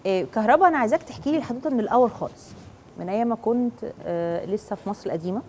إيه كهربا انا عايزاك تحكي لي الحدوته من الاول خالص من ايام ما كنت آه لسه في مصر القديمه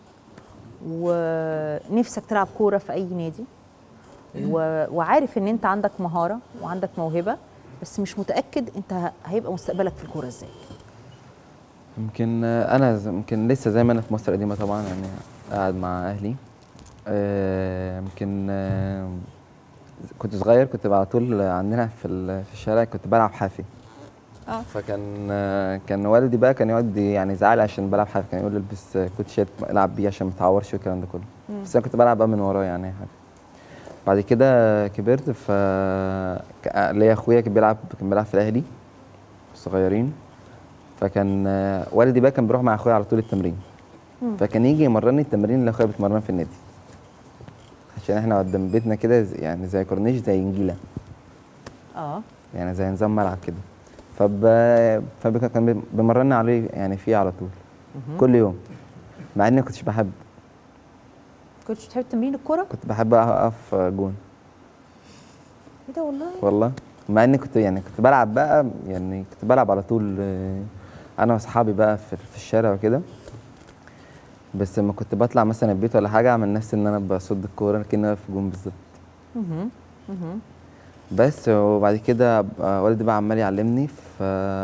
ونفسك تلعب كوره في اي نادي و... وعارف ان انت عندك مهاره وعندك موهبه بس مش متاكد انت ه- هيبقى مستقبلك في الكوره ازاي يمكن آه، انا ز- يمكن لسه زي ما انا في مصر القديمه طبعا يعني قاعد مع اهلي آه، يمكن آه، كنت صغير كنت على طول عندنا في ال- في الشارع كنت بلعب حافي اه فكان آه، كان والدي بقى كان يقعد يعني يزعل عشان بلعب حافي كان يقول البس آه، كوتشيات العب بيه عشان ما تعورش والكلام ده كله مم. بس انا كنت بلعب بقى من وراه يعني حافي بعد كده كبرت ف ك- ليا اخويا كان بيلعب كان بيلعب في الاهلي صغيرين فكان آه، والدي بقى كان بيروح مع اخويا على طول التمرين مم. فكان يجي يمرني التمرين اللي اخويا بيتمرن في النادي عشان احنا قدام بيتنا كده زي- يعني زي كورنيش زي نجيله اه يعني زي نظام ملعب كده فب... فكان بي- بيمرنا عليه يعني فيه على طول مهم. كل يوم مع اني ما كنتش بحب كنتش بتحب تمرين الكوره كنت بحب اقف جون ايه ده والله والله مع اني كنت يعني كنت بلعب بقى يعني كنت بلعب على طول آه، انا واصحابي بقى في, في الشارع وكده بس لما كنت بطلع مثلا البيت ولا حاجه اعمل نفسي ان انا بصد الكوره كأني واقف جون بالظبط مهم. مهم. بس وبعد كده بقى والدي بقى عمال يعلمني ف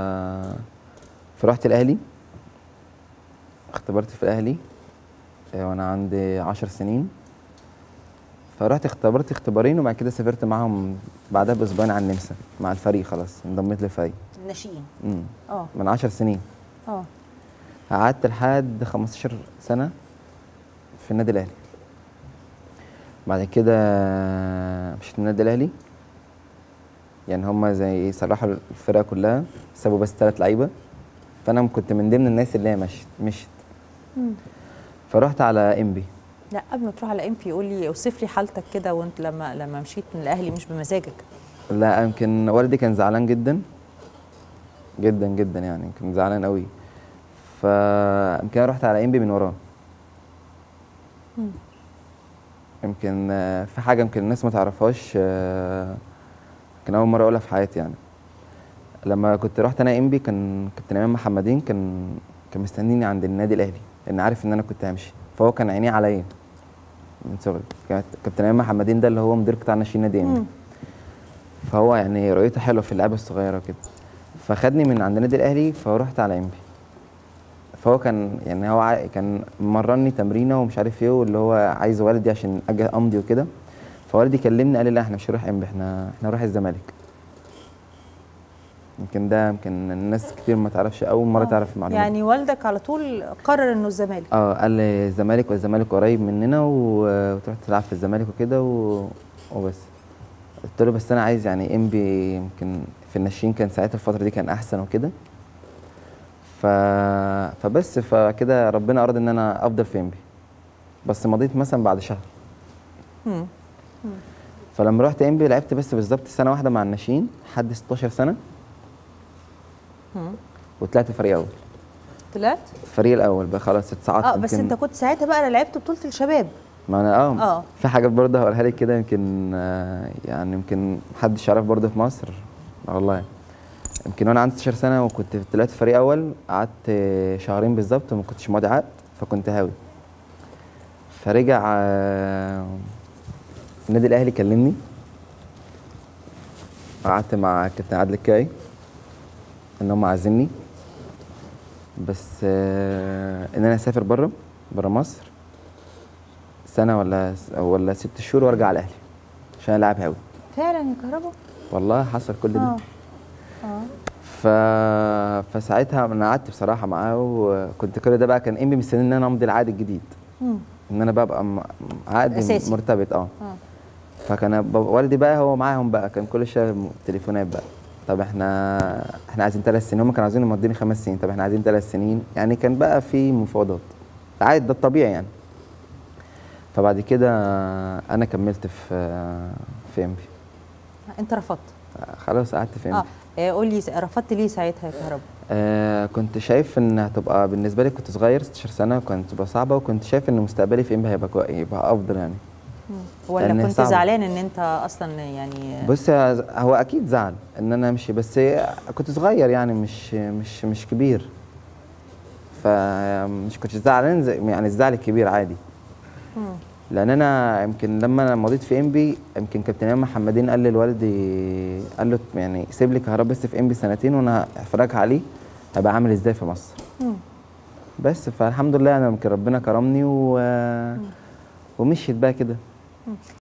فرحت الاهلي اختبرت في الاهلي آه، وانا عندي عشر سنين فرحت اختبرت اختبارين وبعد كده سافرت معاهم بعدها باسبوعين على النمسا مع الفريق خلاص انضميت للفريق الناشئين امم اه من عشر سنين اه قعدت لحد 15 سنه في النادي الاهلي بعد كده مشيت من النادي الاهلي يعني هما زي صلحوا الفرقه كلها سابوا بس ثلاث لعيبه فانا كنت من ضمن الناس اللي هي مشت مشت مم. فرحت على انبي لا قبل ما تروح على ام بي قول لي اوصف لي حالتك كده وانت لما لما مشيت من الاهلي مش بمزاجك لا يمكن والدي كان زعلان جدا جدا جدا يعني كان زعلان قوي فيمكن أنا رحت على انبي من وراه مم. يمكن آه، في حاجه يمكن الناس ما تعرفهاش آه، كان اول مره اقولها في حياتي يعني لما كنت رحت انا انبي كان كابتن امام محمدين كان كان مستنيني عند النادي الاهلي لان عارف ان انا كنت همشي فهو كان عينيه عليا من صغري كانت كابتن امام محمدين ده اللي هو مدير قطاع ناشئين نادي انبي مم. فهو يعني رؤيته حلوه في اللعبه الصغيره كده فخدني من عند النادي الاهلي فرحت على انبي فهو كان يعني هو عا- كان مرني تمرينه ومش عارف ايه واللي هو عايز والدي عشان اجي امضي وكده فوالدي كلمني قال لي لا احنا مش هنروح انبي احنا احنا هنروح الزمالك يمكن ده يمكن الناس كتير ما تعرفش اول مره آه. تعرف المعلومه دي. يعني والدك على طول قرر انه الزمالك اه قال لي الزمالك والزمالك قريب مننا و- وتروح تلعب في الزمالك وكده و... وبس قلت له بس انا عايز يعني ام بي يمكن في الناشئين كان ساعتها الفتره دي كان احسن وكده ف... فبس فكده ربنا اراد ان انا افضل في ام بي بس مضيت مثلا بعد شهر مم. فلما رحت ام بي لعبت بس بالظبط سنه واحده مع الناشئين لحد 16 سنه مم. وطلعت فريق اول طلعت الفريق الاول بقى خلاص اتصعدت اه بس يمكن- انت كنت ساعتها بقى لعبت بطوله الشباب ما انا اه, آه. في حاجات برضه هقولها لك كده يمكن آه يعني يمكن محدش يعرف برضه في مصر آه والله يمكن وانا عندي 16 سنه وكنت طلعت فريق اول قعدت آه، شهرين بالظبط وما كنتش ماضي عقد فكنت هاوي فرجع آه النادي الاهلي كلمني قعدت مع كابتن عادل الكاي ان هم عازمني بس آه ان انا اسافر بره بره مصر سنه ولا ولا ست شهور وارجع على الاهلي عشان العب هاوي فعلا يا كهربا والله حصل كل ده اه اه ف... فساعتها انا قعدت بصراحه معاه وكنت كل ده بقى كان امي مستني ان انا امضي العقد الجديد مم. ان انا بقى ابقى م- عقد أساسي. مرتبط اه اه فكان ب- والدي بقى هو معاهم بقى كان كل شويه م- تليفونات بقى طب احنا احنا عايزين ثلاث سنين هم كانوا عايزين يمضيني خمس سنين طب احنا عايزين ثلاث سنين يعني كان بقى في مفاوضات عادي ده الطبيعي يعني فبعد كده انا كملت في في ام بي انت رفضت خلاص قعدت في ام اه بي آه، قول لي رفضت ليه ساعتها يا كهربا آه كنت شايف ان هتبقى بالنسبه لي كنت صغير 16 سنه وكانت تبقى صعبه وكنت شايف ان مستقبلي في ام بي هيبقى كوي- يبقى افضل يعني مم. ولا لأن كنت صعبة. زعلان ان انت اصلا يعني بص يا- هو اكيد زعل ان انا امشي بس كنت صغير يعني مش مش مش كبير فمش كنت زعلان زي- يعني الزعل الكبير عادي لان انا يمكن لما انا مضيت في انبي يمكن كابتن امام محمدين قال لوالدي قال له يعني سيب لي كهرباء بس في انبي سنتين وانا افرجها عليه هبقى عامل ازاي في مصر بس فالحمد لله انا يمكن ربنا كرمني و... ومشيت بقى كده